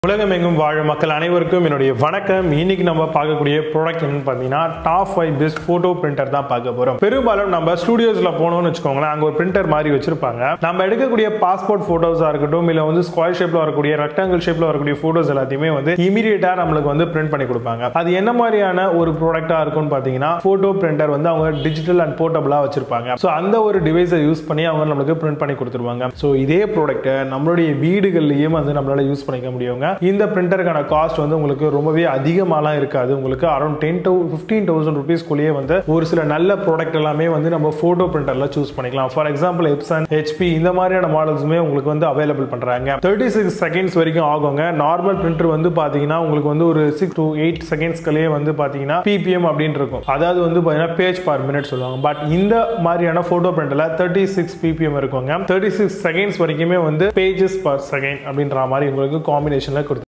உலகமெங்கும் வாழும் மக்கள் அனைவருக்கும் என்னுடைய வணக்கம் இன்னைக்கு நம்ம பார்க்கக்கூடிய ப்ராடக்ட் என்னன்னு பார்த்தீங்கன்னா top five best photo printer தான் பார்க்க போறோம் பெரும்பாலும் நம்ம ஸ்டுடியோஸ்ல போனோம்னு வச்சுக்கோங்களேன் அங்க ஒரு பிரிண்டர் மாதிரி வச்சிருப்பாங்க நம்ம எடுக்கக்கூடிய பாஸ்போர்ட் போட்டோஸா இருக்கட்டும் இல்ல வந்து ஸ்கொயர் ஷேப்ல வரக்கூடிய ரெக்டாங்கிள் ஷேப்ல வரக்கூடிய போட்டோஸ் எல்லாத்தையுமே வந்து இமீடியட்டா நம்மளுக்கு வந்து பிரிண்ட் பண்ணி கொடுப்பாங்க அது என்ன மாதிரியான ஒரு ப்ராடக்டா இருக்கும்னு பார்த்தீங்கன்னா போட்டோ பிரிண்டர் வந்து அவங்க டிஜிட்டல் அண்ட் போர்ட்டபிளா வச்சிருப்பாங்க ஸோ அந்த ஒரு டிவைஸை யூஸ் பண்ணி அவங்க நம்மளுக்கு பிரிண்ட் பண்ணி கொடுத்துருவாங்க ஸோ இதே ப்ராடக்ட்டை நம்மளுடைய வீடுகள்லயும் வந்து நம்மளால யூஸ் பண்ணிக்க முடியுங்க இந்த பிரிண்டருக்கான காஸ்ட் வந்து உங்களுக்கு ரொம்பவே அதிகமாலாம் இருக்காது உங்களுக்கு around ten to fifteen thousand ருபீஸ்க்குள்ளேயே வந்து ஒரு சில நல்ல ப்ராடக்ட் எல்லாமே வந்து நம்ம ஃபோட்டோ பிரிண்டர்ல சூஸ் பண்ணிக்கலாம் ஃபார் எக்ஸாம்பிள் எப்சன் ஹெச்பி இந்த மாதிரியான மாடல்ஸுமே உங்களுக்கு வந்து அவைலபிள் பண்றாங்க தேர்ட்டி சிக்ஸ் செகண்ட்ஸ் வரைக்கும் ஆகுங்க நார்மல் பிரிண்டர் வந்து பாத்தீங்கன்னா உங்களுக்கு வந்து ஒரு சிக்ஸ் டு எயிட் செகண்ட்ஸ்களே வந்து பாத்தீங்கன்னா பிபிஎம் அப்படின்னு இருக்கும் அதாவது வந்து பாத்தீங்கன்னா பேஜ் பர் மினிட் சொல்லுவாங்க பட் இந்த மாதிரியான போட்டோ பிரிண்டர்ல தேர்ட்டி சிக்ஸ் பிபிஎம் இருக்குங்க தேர்ட்டி சிக்ஸ் செகண்ட்ஸ் வரைக்குமே வந்து பேஜஸ் பர் செகண்ட் அப்படின்ற மாதிரி உங்களுக்கு காம்பினேஷன்ல கொடுத்து